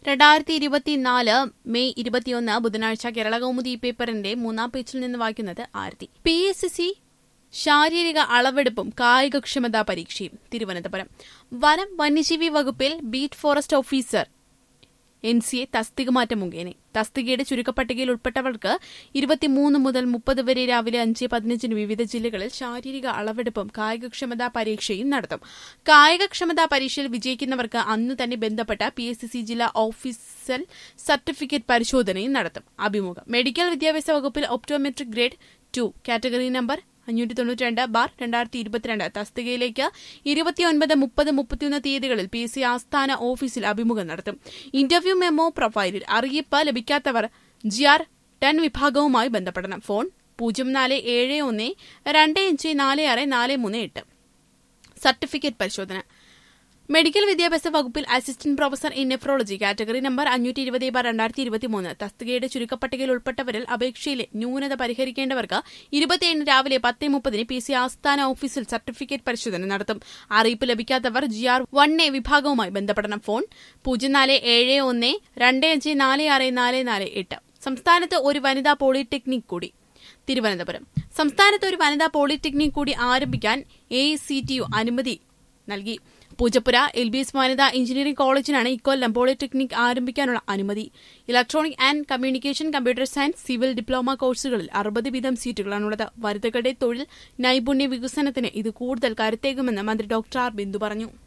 രണ്ടായിരത്തി ഇരുപത്തിനാല് മെയ് ഇരുപത്തിയൊന്ന് ബുധനാഴ്ച കേരള കൗമുദി പേപ്പറിന്റെ മൂന്നാം പേജിൽ നിന്ന് വായിക്കുന്നത് ആരതി പി എസ് സി ശാരീരിക അളവെടുപ്പും കായികക്ഷമതാ പരീക്ഷയും തിരുവനന്തപുരം വനം വന്യജീവി വകുപ്പിൽ beat forest officer N C A തസ്തിക മാറ്റം മുഖേന തസ്തികയുടെ ചുരുക്കപ്പട്ടികയിൽ ഉൾപ്പെട്ടവർക്ക് ഇരുപത്തിമൂന്ന് മുതൽ മുപ്പത് വരെ രാവിലെ അഞ്ച് പതിനഞ്ചിന് വിവിധ ജില്ലകളിൽ ശാരീരിക അളവെടുപ്പും കായികക്ഷമതാ പരീക്ഷയും നടത്തും കായികക്ഷമതാ പരീക്ഷയിൽ വിജയിക്കുന്നവർക്ക് അന്ന് തന്നെ ബന്ധപ്പെട്ട പി എസ് സി ജില്ലാ ഓഫീസൽ സർട്ടിഫിക്കറ്റ് പരിശോധനയും നടത്തും അഭിമുഖം മെഡിക്കൽ വിദ്യാഭ്യാസ വകുപ്പിൽ optometric grade two category number അഞ്ഞൂറ്റി തൊണ്ണൂറ്റി രണ്ട് ബാർ രണ്ടായിരത്തി ഇരുപത്തിരണ്ട് തസ്തികയിലേക്ക് ഇരുപത്തിയൊൻപത് മുപ്പത് മുപ്പത്തിയൊന്ന് തീയതികളിൽ പി എസ് സി ആസ്ഥാന ഓഫീസിൽ അഭിമുഖം നടത്തും ഇന്റർവ്യൂ മെമ്മോ പ്രൊഫൈലിൽ അറിയിപ്പ് ലഭിക്കാത്തവർ ജി ആർ ടെൻ വിഭാഗവുമായി ബന്ധപ്പെടണം ഫോൺ പൂജ്യം നാല് ഏഴ് ഒന്ന് രണ്ട് അഞ്ച് നാല് ആറ് നാല് മൂന്ന് എട്ട് സർട്ടിഫിക്കറ്റ് പരിശോധന മെഡിക്കൽ വിദ്യാഭ്യാസ വകുപ്പിൽ assistant professor in nephrology category number അഞ്ഞൂറ്റി ഇരുപത് ബാർ രണ്ടായിരത്തി ഇരുപത്തിമൂന്ന് തസ്തികയുടെ ചുരുക്കപ്പട്ടികയിൽ ഉൾപ്പെട്ടവരിൽ അപേക്ഷയിലെ ന്യൂനത പരിഹരിക്കേണ്ടവർക്ക് ഇരുപത്തിയേഴിന് രാവിലെ പത്ത് മുപ്പതിന് പി സി ആസ്ഥാന ഓഫീസിൽ സർട്ടിഫിക്കറ്റ് പരിശോധന നടത്തും അറിയിപ്പ് ലഭിക്കാത്തവർ ജി ആർ വൺ എ വിഭാഗവുമായി ബന്ധപ്പെടണം ഫോൺ പൂജ്യം നാല് ഏഴ് ഒന്ന് രണ്ട് അഞ്ച് നാല് ആറ് നാല് നാല് എട്ട് സംസ്ഥാനത്ത് ഒരു വനിതാ പോളിടെക്നിക് കൂടി തിരുവനന്തപുരം സംസ്ഥാനത്ത് ഒരു വനിതാ പോളിടെക്നിക് കൂടി ആരംഭിക്കാൻ എ സി ടി യു അനുമതി നൽകി പൂജപ്പുര എൽ ബി എസ് വനിതാ എഞ്ചിനീയറിംഗ് കോളേജിനാണ് ഇക്കൊല്ലം പോളിടെക്നിക് ആരംഭിക്കാനുള്ള അനുമതി electronic and communication computer science civil diploma കോഴ്സുകളിൽ അറുപത് വീതം സീറ്റുകളാണുള്ളത് വനിതകളുടെ തൊഴിൽ നൈപുണ്യ വികസനത്തിന് ഇത് കൂടുതൽ കരുത്തേകുമെന്ന് മന്ത്രി ഡോക്ടർ ആർ ബിന്ദു പറഞ്ഞു